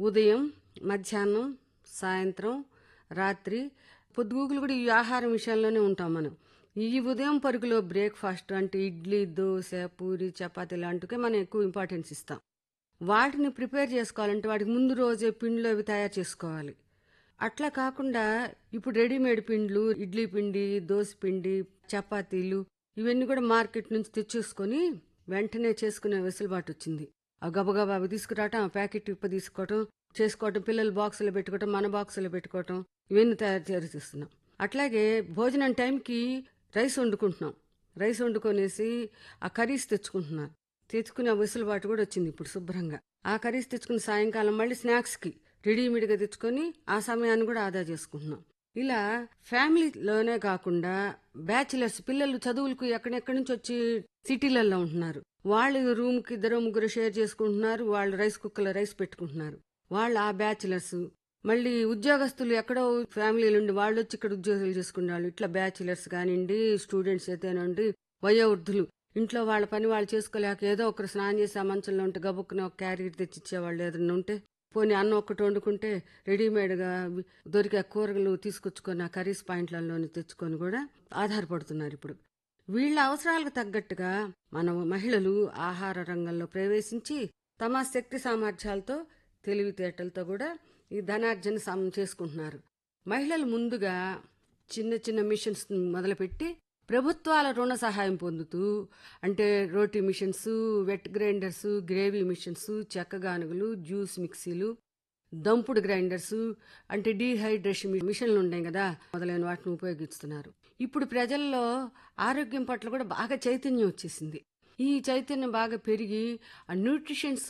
ఉదయం మధ్యాహ్నం సాయంత్రం రాత్రి పొద్దుగూకులు కూడా ఈ ఆహారం విషయంలోనే ఉంటాం మనం ఈ ఉదయం పరుగులో బ్రేక్ఫాస్ట్ అంటే ఇడ్లీ దోశ పూరి చపాతీ లాంటికే మనం ఎక్కువ ఇంపార్టెన్స్ ఇస్తాం వాటిని ప్రిపేర్ చేసుకోవాలంటే వాటికి ముందు రోజే పిండిలో అవి తయారు చేసుకోవాలి అట్లా కాకుండా ఇప్పుడు రెడీమేడ్ పిండ్లు ఇడ్లీ పిండి దోశ పిండి చపాతీలు ఇవన్నీ కూడా మార్కెట్ నుంచి తెచ్చేసుకొని వెంటనే చేసుకునే వెసులుబాటు వచ్చింది ఆ గబగబా అవి తీసుకురావటం ఆ ప్యాకెట్ ఇప్ప తీసుకోవటం చేసుకోవటం పిల్లలు బాక్సులో పెట్టుకోవటం మన బాక్సులో పెట్టుకోవటం ఇవన్నీ తయారు చేస్తున్నాం అట్లాగే భోజనం టైంకి రైస్ వండుకుంటున్నాం రైస్ వండుకొనేసి ఆ కర్రీస్ తెచ్చుకుంటున్నారు తెచ్చుకునే వెసులుబాటు కూడా వచ్చింది ఇప్పుడు శుభ్రంగా ఆ కర్రీస్ తెచ్చుకుని సాయంకాలం మళ్ళీ స్నాక్స్కి రెడీమేడ్గా తెచ్చుకొని ఆ సమయాన్ని కూడా ఆదా చేసుకుంటున్నాం ఇలా ఫ్యామిలీలోనే కాకుండా బ్యాచిలర్స్ పిల్లలు చదువులకు ఎక్కడెక్కడి నుంచి వచ్చి సిటీలలో ఉంటున్నారు వాళ్ళు రూమ్కి ఇద్దరు ముగ్గురు షేర్ చేసుకుంటున్నారు వాళ్ళు రైస్ కుక్కర్లో రైస్ పెట్టుకుంటున్నారు వాళ్ళు ఆ బ్యాచిలర్స్ మళ్ళీ ఉద్యోగస్తులు ఎక్కడో ఫ్యామిలీలు ఉండి వాళ్ళు వచ్చి ఇక్కడ ఉద్యోగాలు చేసుకునే వాళ్ళు ఇట్లా బ్యాచిలర్స్ కానివ్వండి స్టూడెంట్స్ అయితేనండి వయోవృద్ధులు ఇంట్లో వాళ్ళ పని వాళ్ళు చేసుకోలేక ఏదో ఒకరు స్నానం చేసి ఆ మంచంలో ఉంటే గబుక్కున ఒక క్యారియర్ తెచ్చి ఇచ్చేవాళ్ళు ఏదైనా ఉంటే పోనీ అన్నం ఒక్కటి వండుకుంటే రెడీమేడ్గా దొరికే కూరలు తీసుకొచ్చుకొని ఆ కర్రీస్ పాయింట్లలోని తెచ్చుకొని కూడా ఆధారపడుతున్నారు ఇప్పుడు వీళ్ళ అవసరాలకు తగ్గట్టుగా మన మహిళలు ఆహార రంగంలో ప్రవేశించి తమ శక్తి సామర్థ్యాలతో తెలివితేటలతో కూడా ఈ ధనార్జన సమ చేసుకుంటున్నారు మహిళలు ముందుగా చిన్న చిన్న మిషన్స్ మొదలుపెట్టి ప్రభుత్వాల రుణ సహాయం పొందుతూ అంటే roti machines wet grinders gravy machines చెక్కగానుగలు జ్యూస్ మిక్సీలు దంపుడు గ్రైండర్స్ అంటే డీహైడ్రేషన్ మిషన్లు ఉన్నాయి కదా మొదలైన వాటిని ఉపయోగిస్తున్నారు ఇప్పుడు ప్రజల్లో ఆరోగ్యం పట్ల కూడా బాగా చైతన్యం వచ్చేసింది ఈ చైతన్యం బాగా పెరిగి ఆ న్యూట్రిషన్స్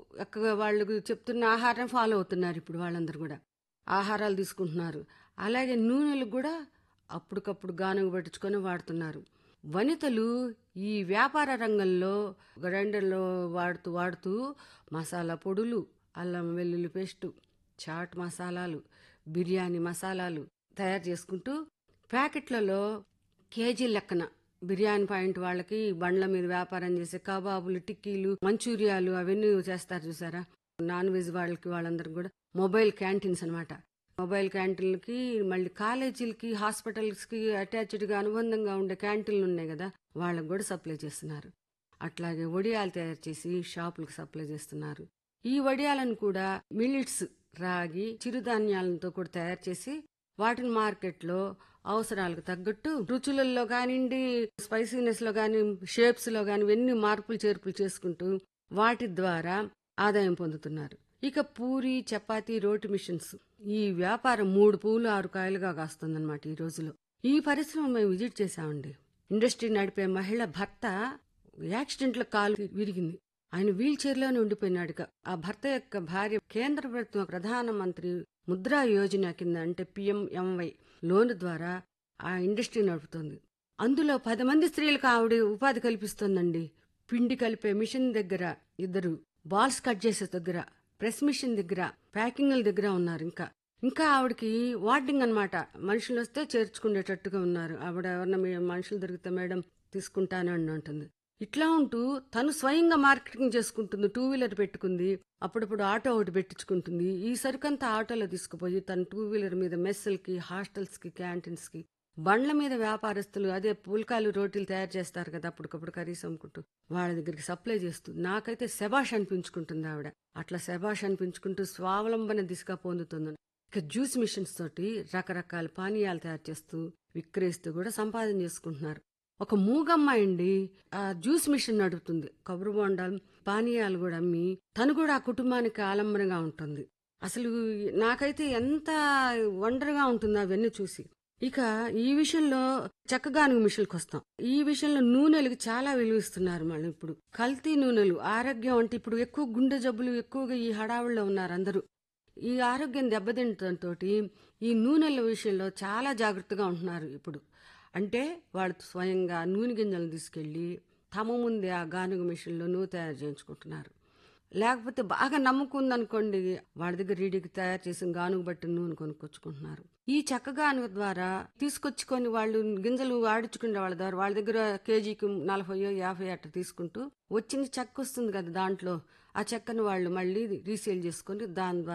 వాళ్ళకు చెప్తున్న ఆహారం ఫాలో అవుతున్నారు ఇప్పుడు వాళ్ళందరూ కూడా ఆహారాలు తీసుకుంటున్నారు అలాగే నూనెలు కూడా అప్పటికప్పుడు గానుగ పట్టించుకొని వాడుతున్నారు వనితలు ఈ వ్యాపార రంగంలో గ్రైండర్లో వాడుతూ వాడుతూ మసాలా పొడులు అల్లం వెల్లుల్లి పేస్టు చాట్ మసాలాలు బిర్యానీ మసాలాలు తయారు చేసుకుంటూ ప్యాకెట్లలో కేజీ లెక్కన బిర్యానీ పాయింట్ వాళ్ళకి బండ్ల మీద వ్యాపారం చేసే కబాబులు టిక్కీలు మంచూరియాలు అవన్నీ చేస్తారు చూసారా నాన్ వెజ్ వాళ్ళకి వాళ్ళందరికి కూడా మొబైల్ క్యాంటీన్స్ అనమాట మొబైల్ క్యాంటీన్లకి మళ్ళీ కాలేజీలకి హాస్పిటల్స్కి అటాచ్డ్గా అనుబంధంగా ఉండే క్యాంటీన్లు ఉన్నాయి కదా వాళ్ళకి కూడా సప్లై చేస్తున్నారు అట్లాగే వడియాలు తయారు చేసి షాపులకు సప్లై చేస్తున్నారు ఈ వడియాలను కూడా మిలిట్స్ రాగి చిరుధాన్యాలతో కూడా తయారు చేసి వాటిని మార్కెట్లో అవసరాలకు తగ్గట్టు రుచులలో కానివ్వండి స్పైసీనెస్ లో కానీ షేప్స్ లో కానీ ఇవన్నీ మార్పులు చేర్పులు చేసుకుంటూ వాటి ద్వారా ఆదాయం పొందుతున్నారు ఇక పూరి చపాతీ రోటి మిషన్స్ ఈ వ్యాపారం మూడు పూలు ఆరు కాయలుగా కాస్తుందన్నమాట ఈ రోజులో ఈ పరిశ్రమ మేము విజిట్ చేశామండి ఇండస్ట్రీ నడిపే మహిళ భర్త యాక్సిడెంట్లో కాలు విరిగింది ఆయన వీల్ చైర్లోనే ఉండిపోయినాడు ఆ భర్త యొక్క భార్య కేంద్ర ప్రభుత్వం ప్రధానమంత్రి ముద్రా యోజన కింద అంటే పిఎంఎంవై లోన్ ద్వారా ఆ ఇండస్ట్రీ నడుపుతుంది అందులో పది మంది స్త్రీలకు ఆవిడ ఉపాధి కల్పిస్తోందండి పిండి కలిపే మిషన్ దగ్గర ఇద్దరు బాల్స్ కట్ చేసే దగ్గర ప్రెస్ మిషన్ దగ్గర ప్యాకింగ్ల దగ్గర ఉన్నారు ఇంకా ఇంకా ఆవిడకి వార్డింగ్ అనమాట మనుషులు వస్తే చేర్చుకునేటట్టుగా ఉన్నారు ఆవిడ ఎవరన్నా మనుషులు దొరికితే మేడం తీసుకుంటానని అంటుంది ఇట్లా ఉంటూ తను స్వయంగా మార్కెటింగ్ చేసుకుంటుంది టూ వీలర్ పెట్టుకుంది అప్పుడప్పుడు ఆటో ఒకటి పెట్టించుకుంటుంది ఈ సరుకంతా ఆటోలో తీసుకుపోయి తన టూ వీలర్ మీద మెస్సులకి హాస్టల్స్కి క్యాంటీన్స్కి బండ్ల మీద వ్యాపారస్తులు అదే పుల్కాలు రోటీలు తయారు చేస్తారు కదా అప్పటికప్పుడు కర్రీస్ అమ్ముకుంటూ వాళ్ళ దగ్గరికి సప్లై చేస్తూ నాకైతే శబాష్ అనిపించుకుంటుంది ఆవిడ అట్లా శబాష్ అనిపించుకుంటూ స్వావలంబన దిశగా పొందుతుంది ఇక జ్యూస్ మిషన్స్ తోటి రకరకాల పానీయాలు తయారు చేస్తూ విక్రయిస్తూ కూడా సంపాదన చేసుకుంటున్నారు ఒక మూగమ్మాయి అండి ఆ జ్యూస్ మిషన్ నడుపుతుంది కొబ్బరి బొండాలు పానీయాలు కూడా అమ్మి తను కూడా ఆ కుటుంబానికి ఆలంబనగా ఉంటుంది అసలు నాకైతే ఎంత వండర్గా ఉంటుందో అవన్నీ చూసి ఇక ఈ విషయంలో చక్కగానుగు మిషన్కి వస్తాం ఈ విషయంలో నూనెలకు చాలా విలువిస్తున్నారు మళ్ళీ ఇప్పుడు కల్తీ నూనెలు ఆరోగ్యం అంటే ఇప్పుడు ఎక్కువ గుండె జబ్బులు ఎక్కువగా ఈ హడావుల్లో ఉన్నారు అందరూ ఈ ఆరోగ్యం దెబ్బతింటంతో ఈ నూనెల విషయంలో చాలా జాగ్రత్తగా ఉంటున్నారు ఇప్పుడు అంటే వాళ్ళు స్వయంగా నూనె గింజలు తీసుకెళ్లి తమ ముందే ఆ గానుగ మిషన్లో నూనె తయారు చేయించుకుంటున్నారు లేకపోతే బాగా నమ్ముకుందనుకోండి వాళ్ళ దగ్గర రెడీకి తయారు చేసిన గానుగ బట్టి నూనె కొనుక్కొచ్చుకుంటున్నారు ఈ చెక్క గానుగ ద్వారా తీసుకొచ్చుకొని వాళ్ళు గింజలు ఆడించుకునే వాళ్ళ ద్వారా వాళ్ళ దగ్గర కేజీకి నలభయో యాభై అట్ట తీసుకుంటూ వచ్చిన చెక్క వస్తుంది కదా దాంట్లో ఆ చెక్కను వాళ్ళు మళ్ళీ రీసేల్ చేసుకొని దాని ద్వారా